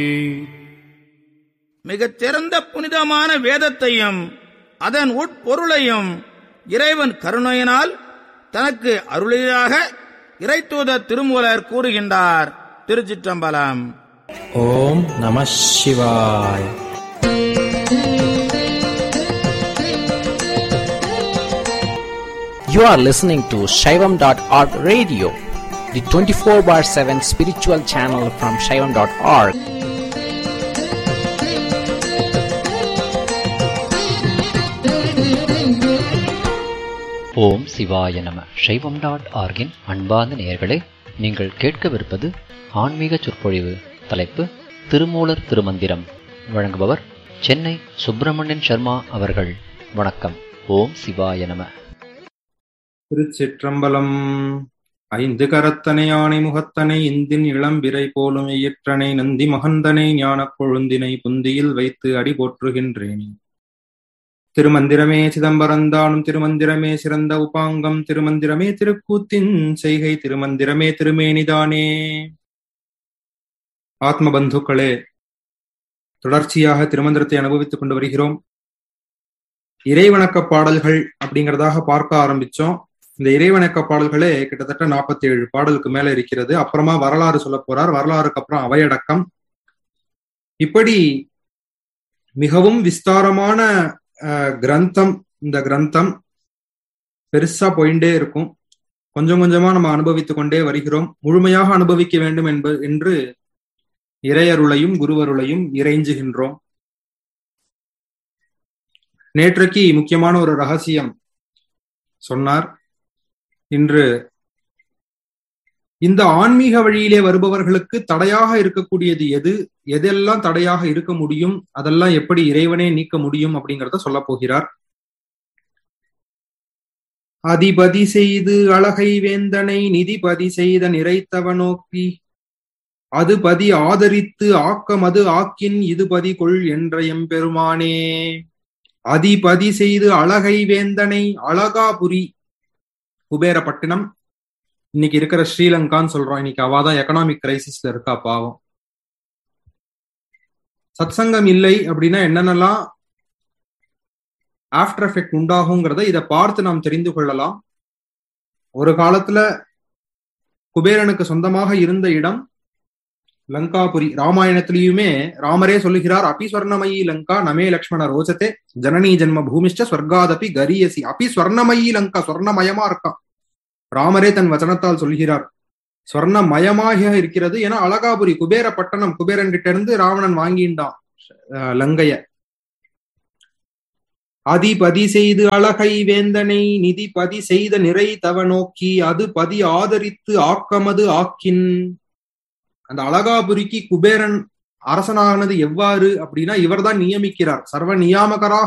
மிகச் சிறந்த புனிதமான வேதத்தையும் அதன் உட்பொருளையும் இறைவன் கருணையினால் தனக்கு அருளியதாக இறைத்தூதர் திருமூலர் கூறுகின்றார் திருச்சிற்றம்பலம் ஓம் நம சிவாய் You are listening to Shaivam.org radio, the 24 bar 7 spiritual channel from Shaivam.org. ஓம் சிவாய நம சைவம் டாட் ஆர்கின் அன்பார்ந்த நேயர்களே நீங்கள் கேட்கவிருப்பது ஆன்மீக சொற்பொழிவு தலைப்பு திருமூலர் திருமந்திரம் வழங்குபவர் சென்னை சுப்பிரமணியன் சர்மா அவர்கள் வணக்கம் ஓம் சிவாய நம திருச்சிற்றம்பலம் ஐந்து கரத்தனை ஆணை முகத்தனை இந்தின் இளம்பிறை போலும் இயற்றனை நந்தி மகந்தனை ஞானக் கொழுந்தினை புந்தியில் வைத்து அடி போற்றுகின்றேன் திருமந்திரமே சிதம்பரந்தானும் திருமந்திரமே சிறந்த உபாங்கம் திருமந்திரமே திருக்கூத்தின் செய்கை திருமந்திரமே திருமேனிதானே ஆத்ம பந்துக்களே தொடர்ச்சியாக திருமந்திரத்தை அனுபவித்துக் கொண்டு வருகிறோம் இறைவணக்க பாடல்கள் அப்படிங்கறதாக பார்க்க ஆரம்பிச்சோம் இந்த இறைவணக்க பாடல்களே கிட்டத்தட்ட நாற்பத்தி ஏழு பாடலுக்கு மேல இருக்கிறது அப்புறமா வரலாறு சொல்ல போறார் வரலாறுக்கு அப்புறம் அவையடக்கம் இப்படி மிகவும் விஸ்தாரமான அஹ், கிரந்தம் இந்த கிரந்தம் பெருசா போயிட்டே இருக்கும் கொஞ்சம் கொஞ்சமா நம்ம அனுபவித்துக் கொண்டே வருகிறோம் முழுமையாக அனுபவிக்க வேண்டும் என்ப என்று இறையருளையும் குருவருளையும் இறைஞ்சுகின்றோம் நேற்றைக்கு முக்கியமான ஒரு ரகசியம் சொன்னார் இன்று இந்த ஆன்மீக வழியிலே வருபவர்களுக்கு தடையாக இருக்கக்கூடியது எது எதெல்லாம் தடையாக இருக்க முடியும் அதெல்லாம் எப்படி இறைவனே நீக்க முடியும் அப்படிங்கறத சொல்ல போகிறார் அதிபதி செய்து அழகை வேந்தனை நிதிபதி செய்த நிறைத்தவ நோக்கி அது பதி ஆதரித்து ஆக்கம் அது ஆக்கின் இது பதி கொள் என்ற எம்பெருமானே அதிபதி செய்து அழகை வேந்தனை அழகாபுரி குபேரப்பட்டினம் இன்னைக்கு இருக்கிற ஸ்ரீலங்கான்னு சொல்றோம் இன்னைக்கு அவாதான் எக்கனாமிக் கிரைசிஸ்ல இருக்கா பாவம் சத்சங்கம் இல்லை அப்படின்னா என்னென்னலாம் ஆஃப்டர் எஃபெக்ட் உண்டாகுங்கிறத இதை பார்த்து நாம் தெரிந்து கொள்ளலாம் ஒரு காலத்துல குபேரனுக்கு சொந்தமாக இருந்த இடம் லங்காபுரி ராமாயணத்திலயுமே ராமரே சொல்லுகிறார் அபி ஸ்வர்ணமயி லங்கா நமே லக்ஷ்மண ரோஜத்தே ஜனனி ஜென்ம பூமிஷ்ட ஸ்வர்காதபி கரியசி அபி ஸ்வர்ணமயி லங்கா ஸ்வர்ணமயமா இருக்கான் ராமரே தன் வச்சனத்தால் சொல்கிறார் ஸ்வர்ணமயமாக இருக்கிறது என அழகாபுரி குபேர பட்டணம் குபேரன் கிட்ட இருந்து ராவணன் வாங்கிண்டான் அஹ், லங்கைய அதிபதி செய்து அழகை வேந்தனை நிதி பதி செய்த நிறை தவ நோக்கி அது பதி ஆதரித்து ஆக்கமது ஆக்கின் அந்த அழகாபுரிக்கு குபேரன் அரசனானது எவ்வாறு அப்படின்னா இவர்தான் நியமிக்கிறார் சர்வ நியாமகராக